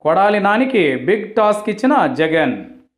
కొడాలి నానికి big task ఇచ్చిన జగన్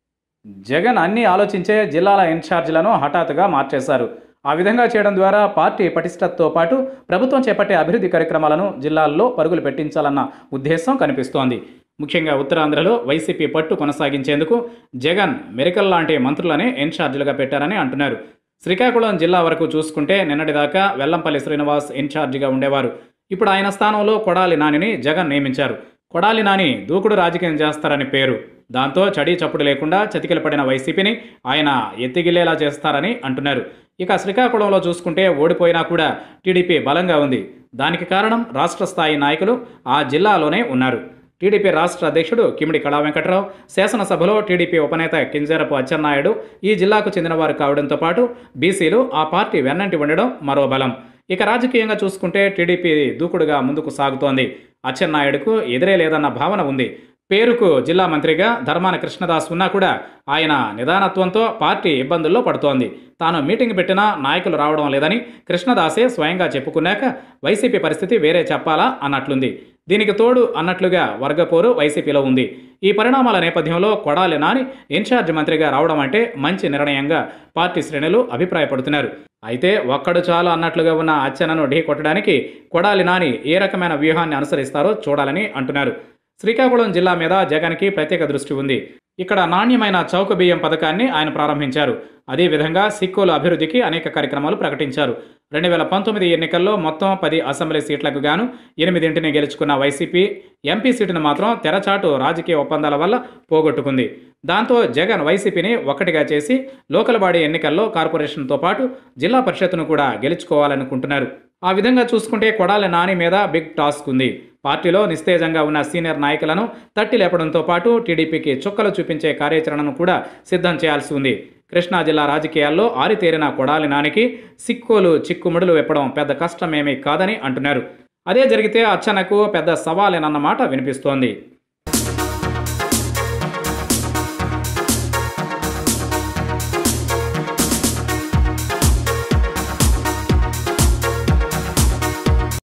జగన్ అన్ని ఆలోచించే జిల్లాల ఇన్ఛార్జీలను హఠాత్తుగా మార్చేశారు ఆ విధంగా చేయడం ద్వారా పార్టీ పటిష్టతతో పాటు ప్రభుత్వం చేపట్టే అభివృద్ధి కార్యక్రమాలను జిల్లాల్లో పరుగులు పెట్టించాలన్న ఉద్దేశం కనిపిస్తోంది ముఖ్యంగా ఉత్తరాంధ్రలో వైసీపీ పట్టు కొనసాగించేందుకు జగన్ మెరికల్ లాంటి మంత్రులనే ఇన్ఛార్జీలుగా పెట్టారని అంటున్నారు శ్రీకాకుళం జిల్లా వరకు చూసుకుంటే నిన్నటిదాకా వెల్లంపల్లి శ్రీనివాస్ ఇన్ఛార్జిగా ఉండేవారు ఇప్పుడు ఆయన స్థానంలో కొడాలి నానిని జగన్ నియమించారు కొడాలి నాని దూకుడు రాజకీయం చేస్తారని పేరు దాంతో చడీ చప్పుడు లేకుండా చతికిల పడిన వైసీపీని ఆయన ఎత్తిగిల్లేలా చేస్తారని అంటున్నారు ఇక శ్రీకాకుళంలో చూసుకుంటే ఓడిపోయినా కూడా టీడీపీ బలంగా ఉంది దానికి కారణం రాష్ట్ర స్థాయి నాయకులు ఆ జిల్లాలోనే ఉన్నారు టీడీపీ రాష్ట్ర అధ్యక్షుడు కిమిడి కళా వెంకట్రావు శాసనసభలో టీడీపీ ఉపనేత కింజరపు అచ్చెన్నాయుడు ఈ జిల్లాకు చెందినవారు కావడంతో పాటు బీసీలు ఆ పార్టీ వెన్నంటి ఉండడం మరో బలం ఇక రాజకీయంగా చూసుకుంటే టీడీపీ దూకుడుగా ముందుకు సాగుతోంది అచ్చెన్నాయుడుకు ఎదురే లేదన్న భావన ఉంది పేరుకు జిల్లా మంత్రిగా ధర్మాన కృష్ణదాస్ ఉన్నా కూడా ఆయన నిదానత్వంతో పార్టీ ఇబ్బందుల్లో పడుతోంది తాను మీటింగ్ పెట్టినా నాయకులు రావడం లేదని కృష్ణదాసే స్వయంగా చెప్పుకున్నాక వైసీపీ పరిస్థితి వేరే చెప్పాలా అన్నట్లుంది దీనికి తోడు అన్నట్లుగా వర్గపోరు వైసీపీలో ఉంది ఈ పరిణామాల నేపథ్యంలో కొడాలి నాని ఇన్ఛార్జ్ మంత్రిగా రావడం అంటే మంచి నిర్ణయంగా పార్టీ శ్రేణులు అభిప్రాయపడుతున్నారు అయితే ఒక్కడు చాలు అన్నట్లుగా ఉన్న అచ్చెన్నను ఢీ కొట్టడానికి కొడాలి నాని ఏ రకమైన వ్యూహాన్ని అనుసరిస్తారో చూడాలని అంటున్నారు శ్రీకాకుళం జిల్లా మీద జగన్కి ప్రత్యేక దృష్టి ఉంది ఇక్కడ నాణ్యమైన చౌక బియ్యం పథకాన్ని ఆయన ప్రారంభించారు అదేవిధంగా సిక్కోలు అభివృద్ధికి అనేక కార్యక్రమాలు ప్రకటించారు రెండు వేల పంతొమ్మిది ఎన్నికల్లో మొత్తం పది అసెంబ్లీ సీట్లకు గాను ఎనిమిదింటిని గెలుచుకున్న వైసీపీ ఎంపీ సీటును మాత్రం తెరచాటు రాజకీయ ఒప్పందాల వల్ల పోగొట్టుకుంది దాంతో జగన్ వైసీపీని ఒక్కటిగా చేసి లోకల్ బాడీ ఎన్నికల్లో కార్పొరేషన్తో పాటు జిల్లా పరిషత్తును కూడా గెలుచుకోవాలనుకుంటున్నారు ఆ విధంగా చూసుకుంటే కొడాలి నాని మీద బిగ్ టాస్క్ ఉంది పార్టీలో నిస్తేజంగా ఉన్న సీనియర్ నాయకులను తట్టి లేపడంతో పాటు టీడీపీకి చుక్కలు చూపించే కార్యాచరణను కూడా సిద్ధం చేయాల్సి ఉంది కృష్ణా జిల్లా రాజకీయాల్లో ఆరితేరిన కొడాలి నానికి సిక్కోలు చిక్కుముడులు విప్పడం పెద్ద కష్టమేమీ కాదని అంటున్నారు అదే జరిగితే అచ్చనకు పెద్ద సవాలేనన్నమాట వినిపిస్తోంది